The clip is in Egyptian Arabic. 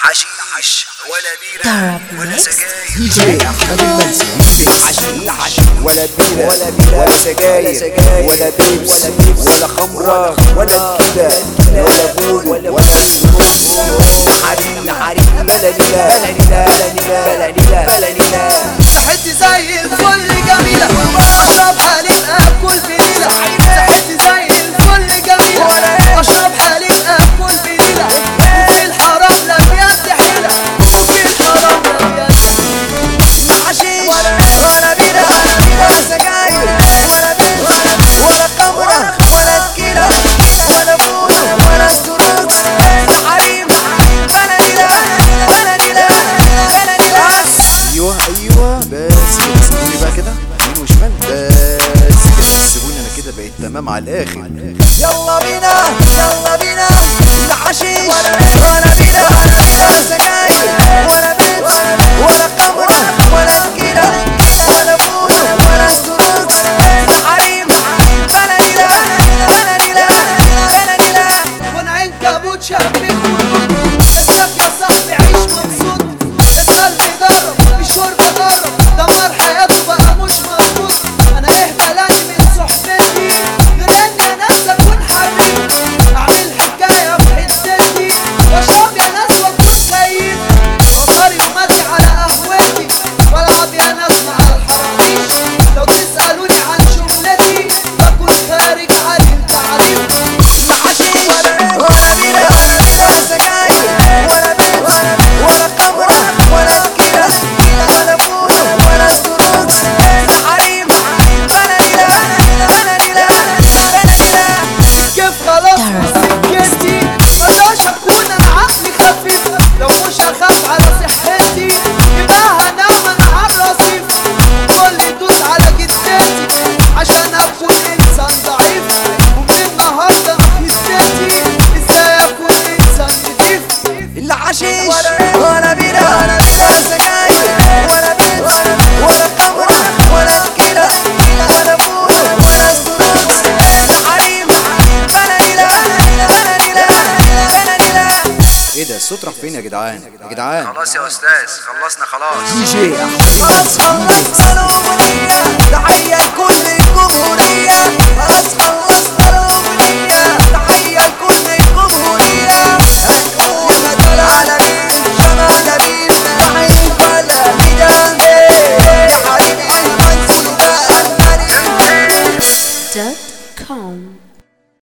حشيش ولا بيرة ولا سجاير دي جي احمد المنسي حشيش ولا بيرة ولا بيرة ولا سجاير ولا بيبس ولا خمرة ولا كده ولا بول ولا حريم حريم بلا نيلة بلا نيلة بلا نيلة بلا نيلة صحتي زي الفل جميلة أشرب حليب أكل بنيلة صحتي زي الفل جميلة أشرب حليب أكل بنيلة وفي الحرام لم يستحيلة وفي الحرام لم يستحيلة حشيش ولا بيرة ولا سجاير ولا بيبس ولا خمرة ولا تكيلة ولا بول ولا ستروكس لا حريم بلا نيلة بلا نيلة بلا نيلة ايوه ايوه بس كده سيبوني بقى كده يمين وشمال بس كده سيبوني انا كده بقيت تمام على الاخر يلا بينا يلا بينا لا حشيش ولا بينا ولا سجاير ولا بيبس ولا خمرة ولا تكيلة ولا بول ولا ستروكس لا حريم بلا نيلة بلا نيلة بلا نيلة والعنكبوت شبك السب يا صاحبي عيش مبسوط القلب جرب الشرب جرب دمر حياته بقى مش مظبوط انا ايه بلاني من صحبتي غير ان ناس اكون حبيب اعمل حكايه في حتتي واشرب يا ناس واكون سيد وطاري وماشي على قهوتي والعب يا ناس مع الحراميش لو تسالوني عن شغلتي بكون خارج عن التعريف لا حشيش ولا بيرة ولا سجاير ولا بيبس ولا خمرة ولا تكيلة ولا بول ولا ستروكس لا حريم بلا نيلة بلا نيلة بلا نيلة كيف خلاص سكتي مقدرش اكون انا عقلي خفيف لو مش هخاف على صحتي يبقى هنام انا على الرصيف كل يدوس على جدتي عشان اكون انسان ضعيف ومن النهارده جدتي ازاي اكون انسان نضيف لا حشيش ولا بيرة ولا سجاير ولا بيبس ولا خمرة ولا تكيلة ولا بول ولا ستروكس لا حريم بلا نيلة بلا نيلة بلا نيلة ايه ده الصوت راح فين يا جدعان يا جدعان خلاص يا استاذ خلصنا خلاص دي جي خلاص خلصنا الأغنية تحية لكل الجمهورية خلاص خلصنا الأغنية تحية